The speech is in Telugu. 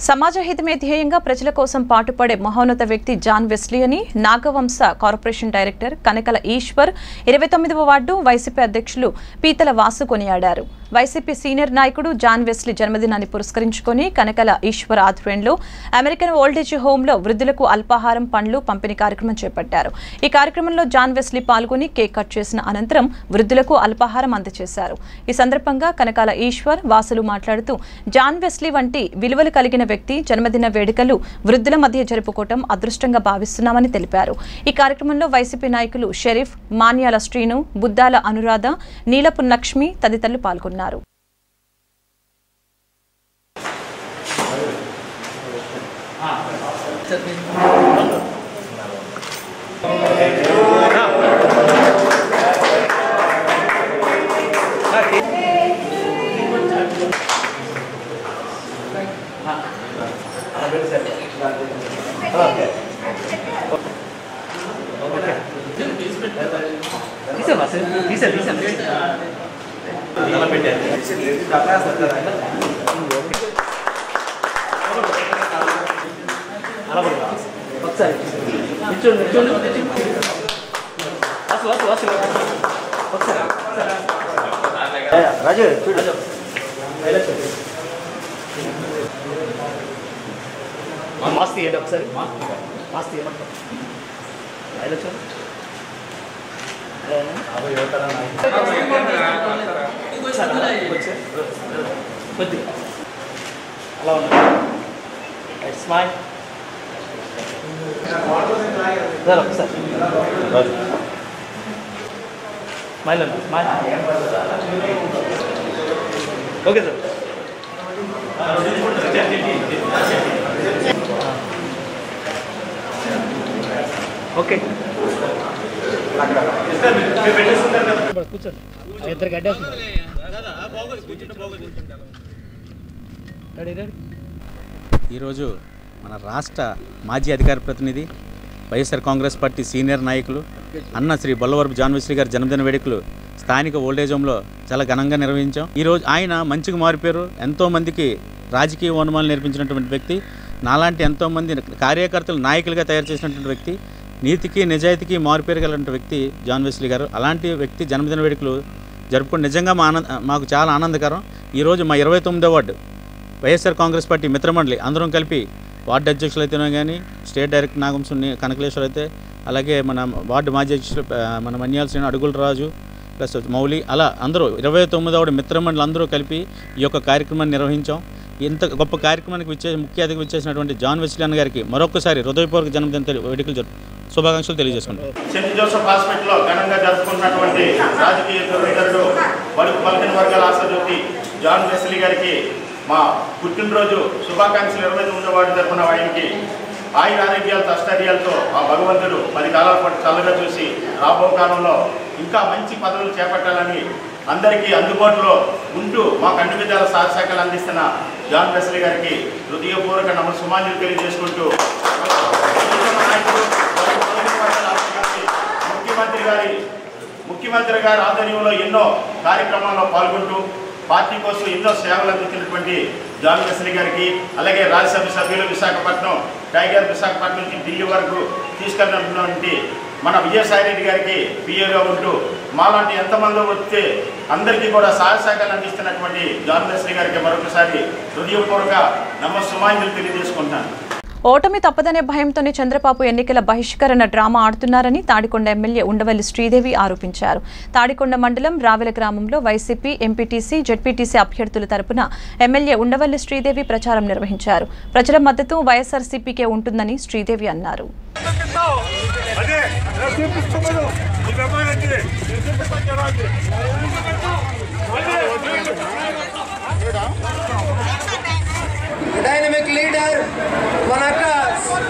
సమాజ హితమే ధ్యేయంగా ప్రజల కోసం పాటుపడే మహోన్నత వ్యక్తి జాన్ వెస్లీ అని నాగవంశ కార్పొరేషన్ డైరెక్టర్ కనకల ఈశ్వర్ ఇరవై తొమ్మిదవ వార్డు వైసీపీ అధ్యక్షులు పీతల వాసు కొనియాడారు వైసీపీ సీనియర్ నాయకుడు జాన్ వెస్లీ జన్మదినాన్ని పురస్కరించుకొని కనకల ఈశ్వర్ ఆధ్వర్యంలో అమెరికన్ ఓల్డేజ్ హోంలో వృద్ధులకు అల్పాహారం పండ్లు పంపిణీ కార్యక్రమం చేపట్టారు ఈ కార్యక్రమంలో జాన్ వెస్లీ పాల్గొని కేక్ కట్ చేసిన అనంతరం వృద్ధులకు అల్పాహారం అందజేశారు ఈ సందర్భంగా కనకాల ఈశ్వర్ వాసులు మాట్లాడుతూ జాన్ వెస్లీ వంటి విలువలు కలిగిన వ్యక్తి జన్మదిన వేడుకలు వృద్ధుల మధ్య జరుపుకోవటం అదృష్టంగా భావిస్తున్నామని తెలిపారు ఈ కార్యక్రమంలో వైసీపీ నాయకులు షరీఫ్ మాన్యాల శ్రీను బుద్దాల అనురాధ నీలపు లక్ష్మి తదితరులు పాల్గొన్నారు తీసామా సార్ తీసా తీసా అలా పడుకో. ఒకసారి నిల్చోండి నిల్చోండి వాసు వాసు వాసు ఒకసారి రాజు చూడు మాస్క్ తీయండి ఒకసారి మాస్క్ తీయమంటారు ఇలా చూడండి కొద్దిగా అలా ఉన్నారు స్మైల్ సార్ ఒకసారి స్మైల్ అన్న స్మైల్ ఓకే సార్ ఓకే కూర్చోండి ఇద్దరు గడ్డేస్తున్నారు రెడీ రెడీ ఈరోజు మన రాష్ట్ర మాజీ అధికార ప్రతినిధి వైఎస్ఆర్ కాంగ్రెస్ పార్టీ సీనియర్ నాయకులు అన్న శ్రీ బొల్లవరపు జాన్ వెస్లీ గారి జన్మదిన వేడుకలు స్థానిక ఓల్డేజ్ హోమ్లో చాలా ఘనంగా నిర్వహించాం ఈరోజు ఆయన మంచిగా మారిపోయారు ఎంతోమందికి రాజకీయ వనమాలు నేర్పించినటువంటి వ్యక్తి నాలాంటి ఎంతోమంది కార్యకర్తలు నాయకులుగా తయారు చేసినటువంటి వ్యక్తి నీతికి నిజాయితీకి మారిపోయగలిగిన వ్యక్తి జాన్ వెస్లీ గారు అలాంటి వ్యక్తి జన్మదిన వేడుకలు జరుపుకోవడం నిజంగా మా ఆనంద మాకు చాలా ఆనందకరం ఈరోజు మా ఇరవై తొమ్మిదో వార్డు వైఎస్ఆర్ కాంగ్రెస్ పార్టీ మిత్రమండలి అందరం కలిపి వార్డు అధ్యక్షులు అయితేనే కానీ స్టేట్ డైరెక్టర్ నాగంసుని కనకలేశ్వర్ అయితే అలాగే మన వార్డు మాజీ అధ్యక్షులు ఆ, మన మన్యాల శ్రీను అడుగుల రాజు ప్లస్ మౌలి అలా అందరూ ఇరవై తొమ్మిదవ మిత్రమండలి అందరూ కలిపి ఈ యొక్క కార్యక్రమాన్ని నిర్వహించాం ఇంత గొప్ప కార్యక్రమానికి విచ్చే ముఖ్య అతిథి విచ్చేసినటువంటి జాన్ వెస్లియన్ గారికి మరొకసారి హృదయపూర్వక జన్మదిన తెలి- వేడుకలు జరుపు శుభాకాంక్షలు తెలియజేసుకుంటాం సెంట్ జోసెఫ్ హాస్పిటల్లో ఘనంగా జరుపుకున్నటువంటి రాజకీయ దుర్విధరుడు బడుగు పలికిన వర్గాల ఆశాజ్యోతి జాన్ వెస్లీ గారికి మా పుట్టినరోజు శుభాకాంక్షలు ఇరవై తొమ్మిదో వార్డు తరఫున ఆయనకి ఆయుర ఆరోగ్యాలతో అష్టర్యాలతో ఆ భగవంతుడు పది కాలాల పాటు చల్లగా చూసి రాబో కాలంలో ఇంకా మంచి పదవులు చేపట్టాలని అందరికీ అందుబాటులో ఉంటూ మా కంటి విధాల సహశాఖలు అందిస్తున్న జాన్ వెస్లీ గారికి హృదయపూర్వక నమస్సుమాన్యులు తెలియజేసుకుంటూ నాయకుడు ముఖ్యమంత్రి గారి ముఖ్యమంత్రి గారి ఆధ్వర్యంలో ఎన్నో కార్యక్రమాల్లో పాల్గొంటూ పార్టీ కోసం ఎన్నో సేవలు అందించినటువంటి జాన్ వెస్లీ గారికి అలాగే రాజ్యసభ సభ్యులు విశాఖపట్నం టైగర్ విశాఖపట్నం నుంచి ఢిల్లీ వరకు తీసుకెళ్ళినటువంటి మన విజయసాయి రెడ్డి గారికి పిఏగా ఉంటూ మాలాంటి ఎంతమంది వస్తే అందరికీ కూడా సహాయ సహకారాలు అందిస్తున్నటువంటి జాన్ వెస్లీ గారికి మరొకసారి హృదయపూర్వక నమస్సుమాన్యులు తెలియజేసుకుంటున్నాను ఓటమి తప్పదనే భయంతోనే చంద్రబాబు ఎన్నికల బహిష్కరణ డ్రామా ఆడుతున్నారని తాడికొండ ఎమ్మెల్యే ఉండవల్లి శ్రీదేవి ఆరోపించారు తాడికొండ మండలం రావెల గ్రామంలో వైసీపీ ఎంపీటీసీ జెడ్పీటీసీ అభ్యర్థుల తరపున ఎమ్మెల్యే ఉండవల్లి శ్రీదేవి ప్రచారం నిర్వహించారు ప్రజల మద్దతు వైఎస్ఆర్సీపీకే ఉంటుందని శ్రీదేవి అన్నారు అదే చూపిస్తున్నాడు ఈ బ్రహ్మానంది డైనమిక్ లీడర్ మన అక్క